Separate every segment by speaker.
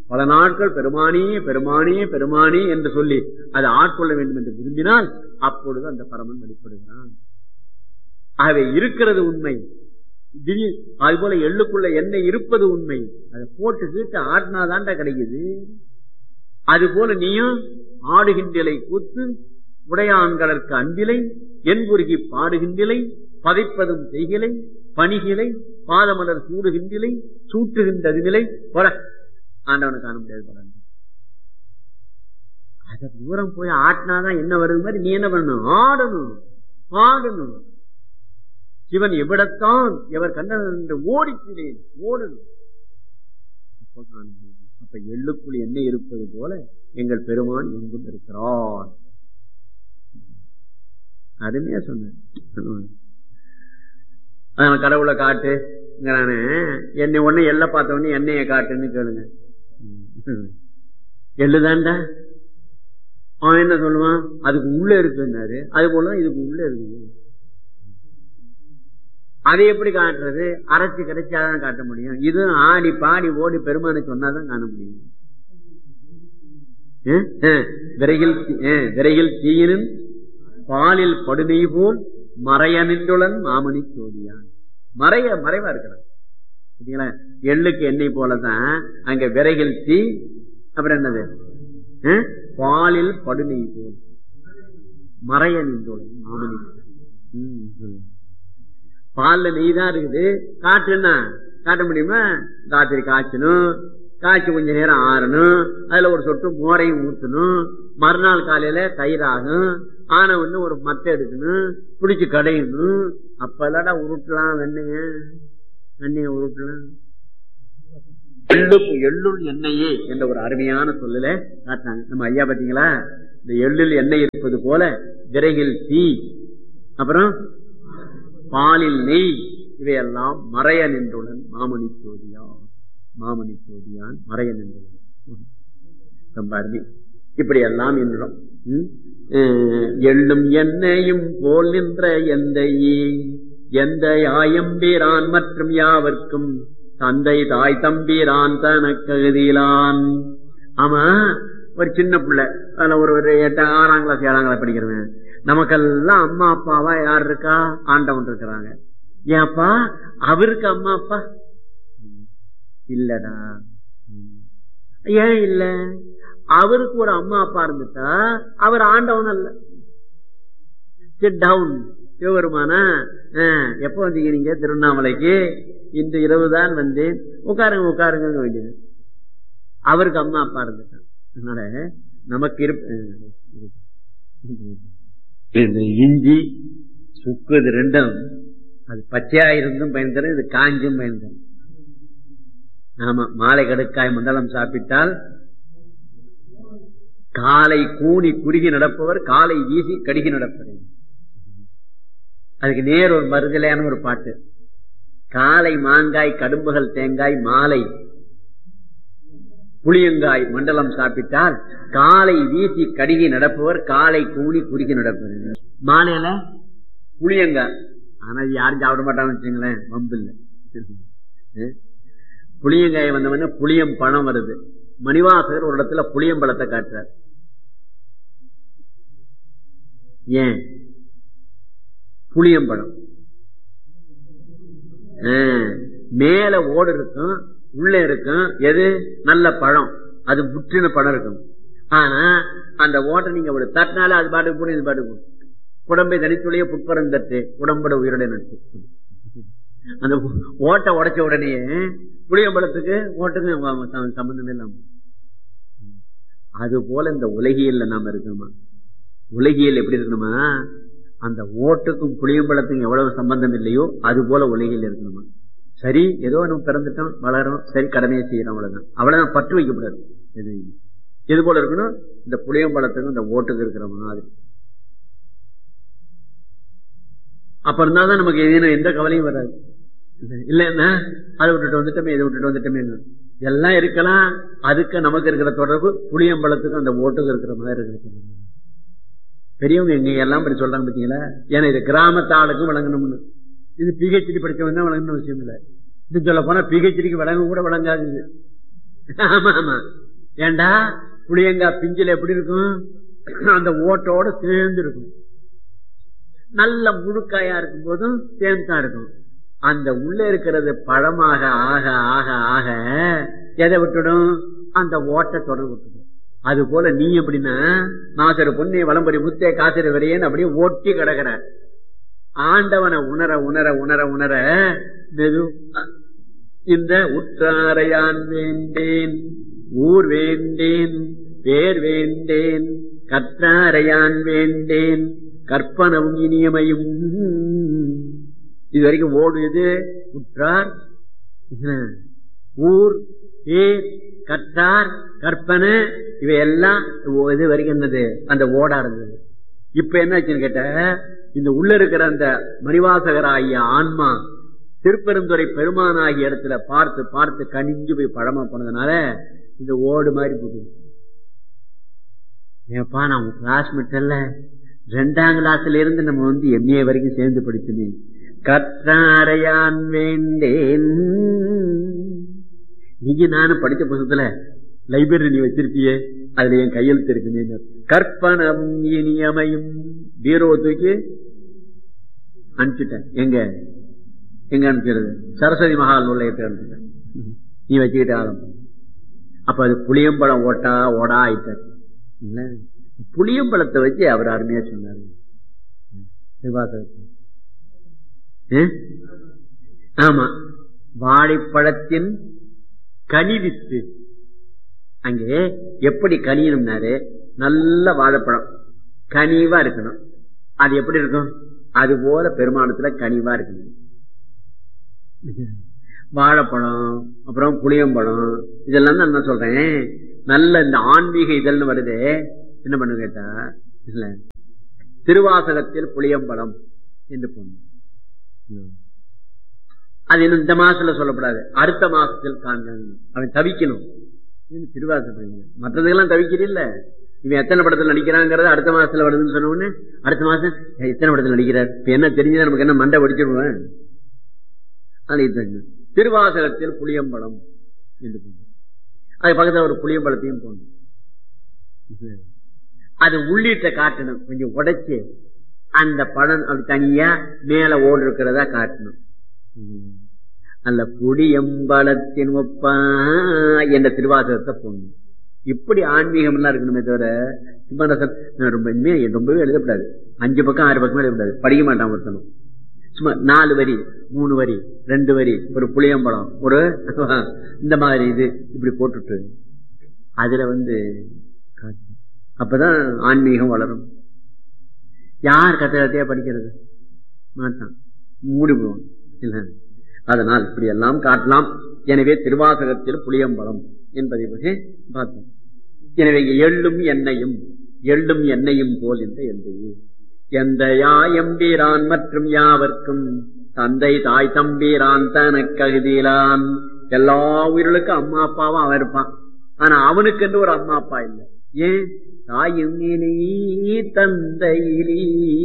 Speaker 1: பல நாட்கள் பெருமானே பெருமானே பெருமானே என்று சொல்லி அதை ஆட்கொள்ள வேண்டும் என்று விரும்பினால் அப்பொழுது அந்த பரமன் வெளிப்படுகிறான் ஆகவே இருக்கிறது உண்மை திடீர் அது போல எள்ளுக்குள்ள எண்ணெய் இருப்பது உண்மை அதை போட்டு கீட்டு ஆடினாதான்டா கிடைக்குது அது போல நீயும் ஆடுகின்றலை கூத்து உடையான்களற்கு அன்பிலை என்புருகி பாடுகின்றலை பதைப்பதும் செய்கிலை பணிகிலை பாதமலர் சூடுகின்றலை சூட்டுகின்றது நிலை போட ஆண்டவனை காண முடியாது போட அத தூரம் போய் ஆட்டினாதான் என்ன வருது மாதிரி நீ என்ன பண்ணணும் ஆடணும் பாடணும் சிவன் எவ்விடத்தான் எவர் கண்டனர் என்று ஓடிக்கிறேன் ஓடணும் அப்போ காண முடியும். அப்ப எள்ளுக்குள் என்ன இருப்பது போல எங்கள் பெருமான் எங்கும் இருக்கிறார் அருமையா சொன்னேன் அதனால கடவுளை காட்டு நானு என்னை ஒண்ணு எல்ல பார்த்த உடனே எண்ணெய காட்டுன்னு கேளுங்க எள்ளுதான்டா அவன் என்ன சொல்லுவான் அதுக்கு உள்ள இருக்குன்னாரு அது போலதான் இதுக்கு உள்ள இருக்குது அதை எப்படி காட்டுறது அரைச்சு கிடைச்சாதான் காட்ட முடியும் இது ஆடி பாடி ஓடி பெருமானை சொன்னாதான் காண முடியும் அஹ், அஹ், விரையில் தீ- அஹ், விரையில் தீயினும் பாலில் படுமை போல் மறைய நின்றுளன் மாமணி சோதியான் மறைய மறைவா இருக்கிறார் சரிங்களா எள்ளுக்கு எண்ணெய் போலதான் அங்க விரைகள் தீ அப்புறம் என்னது அஹ், பாலில் படுமை போல் மறைய நின்றுளன் மாமணி ம், ம். பால்ல நெய் தான் இருக்குது காட்டுன்னா காட்ட முடியுமா ராத்திரி காய்ச்சணும் காய்ச்சி கொஞ்ச நேரம் ஆறணும் அதுல ஒரு சொட்டு மோரையும் ஊத்தணும் மறுநாள் காலையில தயிராகும் ஆன வந்து ஒரு மத்தை எடுக்கணும் பிடிச்சு கடையணும் அப்பதாடா உருட்டலாம் வெண்ணைய வெண்ணைய உருட்டலாம் எள்ளு எள்ளுள் எண்ணெயே என்ற ஒரு அருமையான சொல்லல காட்டாங்க நம்ம ஐயா பாத்தீங்களா இந்த எள்ளில் எண்ணெய் இருப்பது போல விரைகில் தீ அப்புறம் பாலில் நெய் இவையெல்லாம் மறைய நின்றுடன் மாமணி சோதியா மாமணி சோதியான் மறைய நின்றுடன் ரொம்ப அருமை இப்படி எல்லாம் என்னிடம் ம்? அஹ், எள்ளும் எண்ணெயும் போல் நின்ற எந்த எந்த ஆயம்பீரான் மற்றும் யாவர்க்கும் தந்தை தாய் தம்பீரான் தனக்ககுதியிலான் ஆமா ஒரு சின்ன பிள்ளை அதுல ஒரு ஒரு எட்டு ஆறாம் கிளாஸ் ஏழாம் கிளாஸ் படிக்கிறவன் நமக்கெல்லாம் அம்மா அப்பாவா யார் இருக்கா ஆண்டவன் இருக்கிறாங்க ஏப்பா அவருக்கு அம்மா அப்பா இல்லடா ஏன் இல்ல அவருக்கு ஒரு அம்மா அப்பா இருந்துட்டா அவர் ஆண்டவன் அல்ல சிட் டவுன் சிவபெருமானா ஆஹ், எப்ப வந்தீங்க நீங்க திருவண்ணாமலைக்கு இன்று இரவு தான் வந்தேன் உட்காருங்க உட்காருங்க வேண்டியது அவருக்கு அம்மா அப்பா இருந்துட்டான் அதனால நமக்கு இருப்ப இந்த இஞ்சி சுக்கு இது ரெண்டும் அது பச்சையா இருந்தும் பயன் தரும் இது காஞ்சும் பயன் தரும் ஆமா மாலை கடுக்காய் மண்டலம் சாப்பிட்டால் காலை கூனி குறுகி நடப்பவர் காலை வீசி கடுகி நடப்பவர் அதுக்கு நேர் ஒரு மறுதலையான ஒரு பாட்டு காலை மாங்காய் கடும்புகள் தேங்காய் மாலை புளியங்காய் மண்டலம் சாப்பிட்டால் காலை வீசி கடுகி நடப்பவர் காலை கூணி குறுகி நடப்பவர் மாலையில புளியங்காய் ஆனா இது யாரும் சாப்பிட மாட்டான்னு வச்சுங்களேன் வம்பு இல்ல அஹ்? புளியங்காய் வந்தவன புளியம் பழம் வருது மணிவாசகர் ஒரு இடத்துல புளியம்பழத்தை காட்டுறார் ஏன் புளியம்பழம் ஆஹ், மேல ஓடு இருக்கும் உள்ள இருக்கும் எது நல்ல பழம் அது முற்றின பழம் இருக்கும் ஆனா அந்த ஓட்டை நீங்க ஒரு தட்டினால அது பாட்டுக்கு போடும் இது பாட்டுக்கு போடும் உடம்பை தனித்துடைய புட்பரந்தட்டு உடம்பட உயிரோட நட்டு அந்த ஓட்டை உடைச்ச உடனே புளியம்பழத்துக்கு ஓட்டுக்கு சம்பந்தமே இல்லாம அது போல இந்த உலகியல்ல நாம இருக்கணுமா உலகியல் எப்படி இருக்கணுமா அந்த ஓட்டுக்கும் புளியம்பழத்துக்கும் எவ்வளவு சம்பந்தம் இல்லையோ அது போல உலகியல் இருக்கணுமா சரி ஏதோ நம்ம பிறந்துட்டோம் வளரோம் சரி கடமையை செய்யறோம் அவ்வளவுதான் அவ்வளவுதான் பற்று வைக்கக்கூடாது எது எது போல இருக்கணும் இந்த புளியம்பழத்துக்கும் இந்த ஓட்டுக்கு இருக்கிற மாதிரி அப்ப இருந்தாதான் நமக்கு எதுவும் எந்த கவலையும் வராது இல்லைன்னா அதை விட்டுட்டு வந்துட்டோமே இதை விட்டுட்டு வந்துட்டோமே எல்லாம் இருக்கலாம் அதுக்கு நமக்கு இருக்கிற தொடர்பு புளியம்பழத்துக்கும் அந்த ஓட்டுக்கு இருக்கிற மாதிரி இருக்கிறது பெரியவங்க எங்க எல்லாம் இப்படி சொல்றாங்க பாத்தீங்களா ஏன்னா இது கிராமத்து ஆளுக்கும் வழங்கணும்னு இது பிஹெச்டி படிச்சவங்க தான் வழங்கணும் விஷயம் இல்லை இது சொல்ல போனா பிஹெச்டிக்கு வழங்க கூட வழங்காது இது ஆமா ஆமா ஏண்டா புளியங்காய் பிஞ்சில எப்படி இருக்கும் அந்த ஓட்டோட சேர்ந்து இருக்கும் நல்ல முழுக்காயா இருக்கும் போதும் சேர்ந்துதான் இருக்கும் அந்த உள்ள இருக்கிறது பழமாக ஆக ஆக ஆக எதை விட்டுடும் அந்த ஓட்ட தொடர்பு விட்டுடும் அது போல நீ எப்படின்னா நாசர பொண்ணை வளம்பரி முத்தே காசிர வரையன்னு அப்படியே ஓட்டி கிடக்குற ஆண்டவனை உணர உணர உணர உணர மெது இந்த உற்றாரையான் வேண்டேன் ஊர் வேண்டேன் பேர் வேண்டேன் கற்றாரையான் வேண்டேன் கற்பனவும் இனியமையும் இது வரைக்கும் ஓடுது உற்றார் ஊர் பேர் கற்றார் கற்பனை இவையெல்லாம் இது வரைக்கும் என்னது அந்த ஓடா இருந்தது இப்ப என்னாச்சுன்னு கேட்ட இந்த உள்ள இருக்கிற அந்த மணிவாசகராகிய ஆன்மா திருப்பெருந்துறை பெருமானாகிய இடத்துல பார்த்து பார்த்து கனிஞ்சு போய் பழமா போனதுனால இந்த ஓடு மாதிரி போகுது ஏப்பா நான் கிளாஸ்மேட் அல்ல ரெண்டாம் கிளாஸ்ல இருந்து நம்ம வந்து எம்ஏ வரைக்கும் சேர்ந்து படிச்சுனே கற்றாரையான் வேண்டேன் நீங்க நானும் படிச்ச புத்தகத்துல லைப்ரரி நீ வச்சிருப்பியே அதுல என் கையெழுத்து இருக்குன்னு கற்பனம் இனியமையும் பீரோ தூக்கி அனுப்பிச்சிட்டேன் எங்க எங்க அனுப்பிச்சிருது சரஸ்வதி மகால் நூலயத்தை அனுப்பிச்சிட்டேன் நீ வச்சுக்கிட்ட ஆளும் அப்ப அது புளியம்பழம் ஓட்டா ஓடா ஆயிட்டார் புளியம்பழத்தை வச்சு அவர் அருமையா சொன்னாரு ஆமா வாழைப்பழத்தின் கனிவித்து அங்கே எப்படி கனியணும்னாரு நல்ல வாழைப்பழம் கனிவா இருக்கணும் அது எப்படி இருக்கும் அது போல பெருமானத்துல கனிவா இருக்கணும் வாழைப்பழம் அப்புறம் புளியம்பழம் இதெல்லாம் தான் என்ன சொல்றேன் நல்ல இந்த ஆன்மீக இதழ்னு வருது என்ன பண்ணு கேட்டா இல்ல திருவாசகத்தில் புளியம்பழம் என்று பொண்ணு அது இன்னும் இந்த மாசத்துல சொல்லப்படாது அடுத்த மாசத்தில் காண்க அவன் தவிக்கணும் திருவாசகம் மற்றதுக்கெல்லாம் தவிக்கிறீல்ல இவன் எத்தனை படத்துல நடிக்கிறாங்கிறது அடுத்த மாசத்துல வருதுன்னு சொன்ன உடனே அடுத்த மாசம் எத்தனை படத்துல நடிக்கிறார் இப்ப என்ன தெரிஞ்சதா நமக்கு என்ன மண்டை படிச்சிருவேன் திருவாசகத்தில் புளியம்பழம் என்று அது பக்கத்துல ஒரு புளியம்பழத்தையும் போடணும் அது உள்ளிட்ட காட்டணும் கொஞ்சம் உடைச்சு அந்த பழம் அப்படி தனியா மேல ஓடு இருக்கிறதா காட்டணும் அல்ல புடியம்பலத்தின் ஒப்பா என்ற திருவாசகத்தை போடணும் இப்படி ஆன்மீகம் எல்லாம் இருக்கணுமே தவிர சும்மா ரொம்ப ரொம்பவே எழுதப்படாது அஞ்சு பக்கம் ஆறு பக்கம் எழுதப்படாது படிக்க மாட்டான் ஒருத்தனும் சும்மா நாலு வரி மூணு வரி ரெண்டு வரி ஒரு புளியம்பழம் ஒரு இந்த மாதிரி இது இப்படி போட்டுட்டு அதுல வந்து அப்பதான் ஆன்மீகம் வளரும் யார் கத்த கத்தையா படிக்கிறது மாட்டான் மூடி போவான் இல்ல அதனால் இப்படி எல்லாம் காட்டலாம் எனவே திருவாசகத்தில் புளியம்பலம் என்பதை பற்றி பார்த்தோம் எனவே எள்ளும் எண்ணெயும் எள்ளும் எண்ணெயும் போல் இந்த எந்தையே எந்த யா எம்பீரான் மற்றும் யாவர்க்கும் தந்தை தாய் தம்பீரான் தனக்ககுதியிலான் எல்லா உயிர்களுக்கும் அம்மா அப்பாவும் அவன் இருப்பான் ஆனா அவனுக்கு என்று ஒரு அம்மா அப்பா இல்லை ஏன் தாயும் தந்தையிலி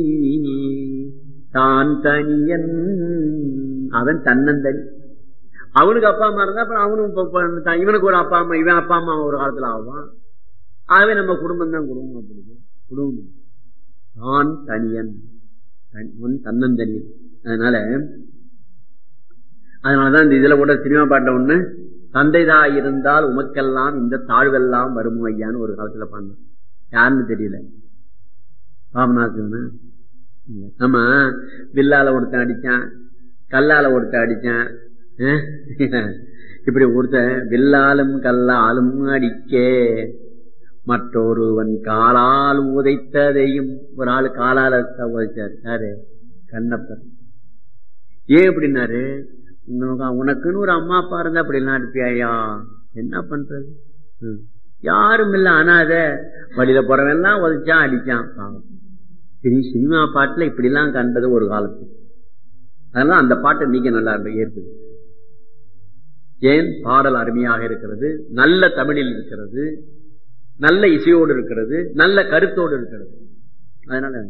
Speaker 1: தான் தனியன் அவன் தன்னந்தனி அவனுக்கு அப்பா அம்மா இருந்தா அப்புறம் அவனும் இவனுக்கு ஒரு அப்பா அம்மா இவன் அப்பா அம்மா ஒரு காலத்துல ஆவான் ஆகவே நம்ம குடும்பம் தான் குடும்பம் அப்படி குடும்பம் தான் தனியன் தன்னந்தனியன் அதனால அதனாலதான் இந்த இதுல கூட சினிமா பாட்ட ஒண்ணு தந்தைதா இருந்தால் உமக்கெல்லாம் இந்த தாழ்வெல்லாம் வரும் ஐயான்னு ஒரு காலத்துல பாடினான் யாருன்னு தெரியல பாபநாசன் ஆமா வில்லால ஒருத்தன் அடிச்சான் கல்லால ஒருத்தன் அடிச்சான் இப்படி ஒருத்தன் வில்லாலும் கல்லாலும் அடிக்க மற்றொருவன் காலால் உதைத்ததையும் ஒரு ஆள் காலால உதைச்சார் யாரு கண்ணப்பர் ஏன் அப்படின்னாரு உனக்குன்னு ஒரு அம்மா அப்பா இருந்தா அப்படி எல்லாம் அனுப்பியாயா என்ன பண்றது யாரும் இல்ல அனாத வழியில போறவெல்லாம் உதைச்சான் அடிச்சான் பாவம் சரி சினிமா பாட்டுல இப்படி எல்லாம் கண்டது ஒரு காலத்து அதனால அந்த பாட்டை நீங்க நல்லா ஏற்பது ஏன் பாடல் அருமையாக இருக்கிறது நல்ல தமிழில் இருக்கிறது நல்ல இசையோடு இருக்கிறது நல்ல கருத்தோடு இருக்கிறது அதனால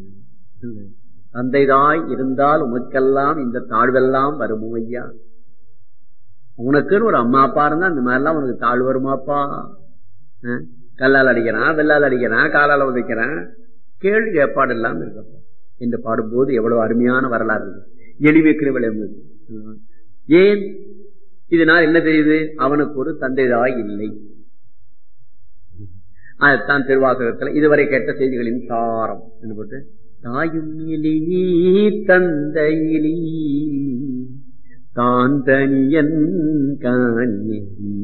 Speaker 1: தந்தைதாய் இருந்தால் உமக்கெல்லாம் இந்த தாழ்வெல்லாம் வருமோ ஐயா உனக்குன்னு ஒரு அம்மா அப்பா இருந்தா இந்த மாதிரிலாம் உனக்கு தாழ் வருமாப்பா அஹ், கல்லால் அடிக்கிறான் வெள்ளால் அடிக்கிறான் காலால் உதைக்கிறான் கேள்வி ஏற்பாடு இல்லாம இருக்கப்பா என்று பாடும்போது எவ்வளவு அருமையான வரலாறு இது. எளிமைக்கு விளைவுது ஏன் இதனால் என்ன தெரியுது அவனுக்கு ஒரு தந்தைதாய் இல்லை அதுதான் திருவாசகத்துல இதுவரை கேட்ட செய்திகளின் சாரம் என்று போட்டு தாயும் இலி தந்தையிலி தான் தனியன் காணியி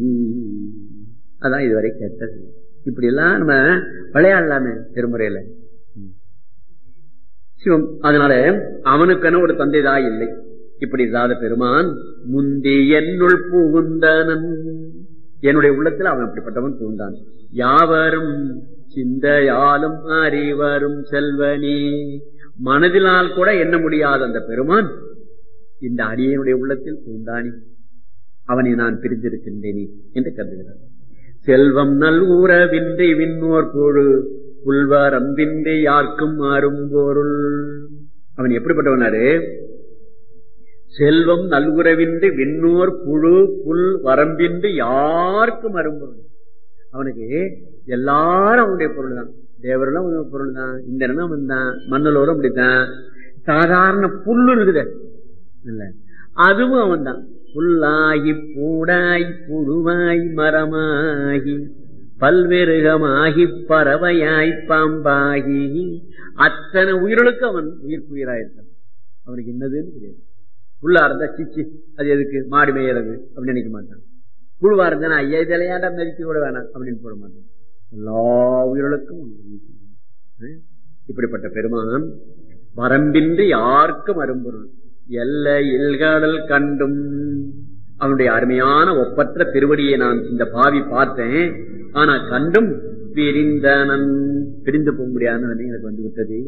Speaker 1: அதான் இதுவரை கேட்டது இப்படி எல்லாம் நம்ம விளையாடலாமே திருமுறையில ம். சிவம் அதனால அவனுக்கென ஒரு தந்தைதாய் இல்லை இப்படி இல்லாத பெருமான் முந்தி என்னுள் புகுந்தனன் என்னுடைய உள்ளத்தில் அவன் அப்படிப்பட்டவன் பூந்தான் யாவரும் சிந்தையாலும் அறிவரும் செல்வனே மனதினால் கூட எண்ண முடியாத அந்த பெருமான் இந்த அடியனுடைய உள்ளத்தில் பூந்தானி அவனை நான் பிரிந்திருக்கின்றேனே என்று கருதுகிறார் செல்வம் நல் ஊரவின்றி விண்ணோர் குழு புல்வரம்பின்றி யாருக்கும் அரும்பொருள் அவன் எப்படிப்பட்டவனாரு செல்வம் நல்குறவின்றி விண்ணோர் புழு புல் வரம்பின்றி யாருக்கும் அரும்பொருள் அவனுக்கு எல்லாரும் அவனுடைய பொருள் தான் தேவர்களும் அவனுடைய பொருள் தான் இந்த இடம் அவன் தான் மண்ணலோரும் அப்படித்தான் சாதாரண புல்லு இருக்குது இல்ல அதுவும் அவன் தான் புல்லாகி பூடாய் புழுவாய் மரமாகி பல்வேறுகமாகி பறவையாய் பாம்பாகி அத்தனை உயிர்களுக்கு அவன் உயிர்ப்பு உயிராயிருக்கான் அவனுக்கு என்னதுன்னு தெரியாது புல்லா இருந்தா சிச்சி அது எதுக்கு மாடு மேயறது அப்படின்னு நினைக்க மாட்டான் புழுவா இருந்தா ஐயா இதெல்லாம் மதிக்க கூட வேணாம் அப்படின்னு போட மாட்டான் எல்லா உயிர்களுக்கும் அவன் உயிர் உயிரான். ஹம்? இப்படிப்பட்ட பெருமான் வரம்பின்றி யாருக்கும் அரும்பொருள் எல்லை இல்காடல் கண்டும் அவனுடைய அருமையான ஒப்பற்ற திருவடியை நான் இந்த பாவி பார்த்தேன் ஆனா கண்டும் பிரிந்தனன் பிரிந்து போக முடியாத நிலைமை எனக்கு வந்து விட்டது